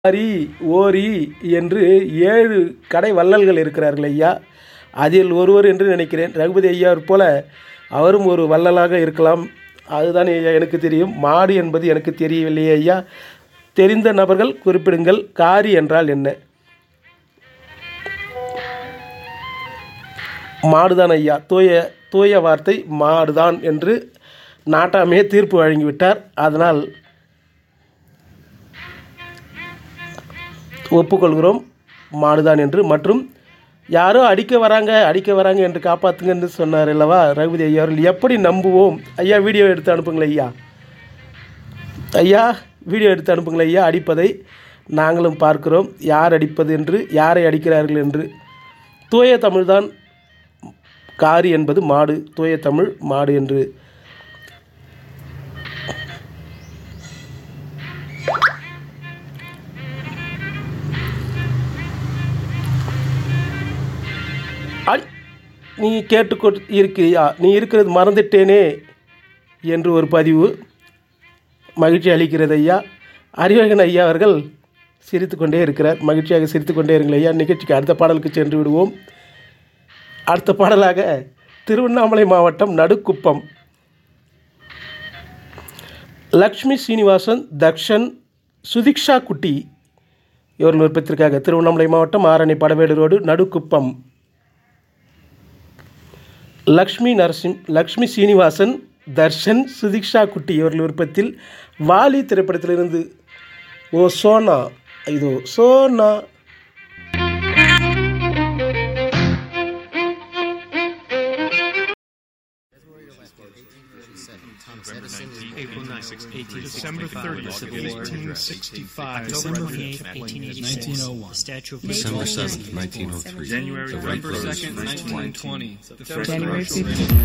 ஆரி ஓரி என்று ஏழு கடை வள்ளல்கள் இருக்கிறார்கள் ஐயா அதில் ஒருவர் என்று நினைக்கிறேன் ரகுபதி ஐயாவைப் போல அவரும் ஒரு வள்ளலாக இருக்கலாம் அதுதான் ஐயா எனக்கு தெரியும் மாடு என்பது எனக்கு தெரியவில்லையே ஐயா தெரிந்த நபர்கள் குறிப்பிடுங்கள் காரி என்றால் என்ன மாடுதான் ஐயா தூய தூய வார்த்தை மாடுதான் என்று நாட்டாமே தீர்ப்பு வழங்கிவிட்டார் அதனால் ஒப்புக்கொள்கிறோம் மாடுதான் என்று மற்றும் யாரோ அடிக்க வராங்க அடிக்க வராங்க என்று காப்பாற்றுங்கன்னு சொன்னார் அல்லவா ரகுபதி ஐயா அவர்கள் எப்படி நம்புவோம் ஐயா வீடியோ எடுத்து அனுப்புங்களேன் ஐயா ஐயா வீடியோ எடுத்து அனுப்புங்களேன் ஐயா அடிப்பதை நாங்களும் பார்க்கிறோம் யார் அடிப்பது என்று யாரை அடிக்கிறார்கள் என்று தூய தமிழ்தான் காரி என்பது மாடு தூய தமிழ் மாடு என்று அடி நீ கேட்டுக்கொண்டு இருக்கிறியா நீ இருக்கிறது மறந்துட்டேனே என்று ஒரு பதிவு மகிழ்ச்சி அளிக்கிறது ஐயா அறிவகன் ஐயா அவர்கள் சிரித்து கொண்டே இருக்கிறார் மகிழ்ச்சியாக சிரித்து கொண்டே இருங்கள் ஐயா நிகழ்ச்சிக்கு அடுத்த பாடலுக்கு சென்று விடுவோம் அடுத்த பாடலாக திருவண்ணாமலை மாவட்டம் நடுக்குப்பம் லக்ஷ்மி சீனிவாசன் தக்ஷன் சுதிக்ஷா குட்டி இவர்கள் விருப்பத்திற்காக திருவண்ணாமலை மாவட்டம் ஆரணி படவேடு ரோடு நடுக்குப்பம் லக்ஷ்மி நரசிம் லக்ஷ்மி சீனிவாசன் தர்ஷன் சுதிக்ஷா குட்டி இவர்கள் விருப்பத்தில் வாலி திரைப்படத்திலிருந்து ஓ சோனா இதோ Sona April 9th, December 30th, 1865. December 8th, 1886. 1901. The Statue of December Liberty. 7th, 1903. January The Red 21st, Rose 1920. The first January commercial 15th.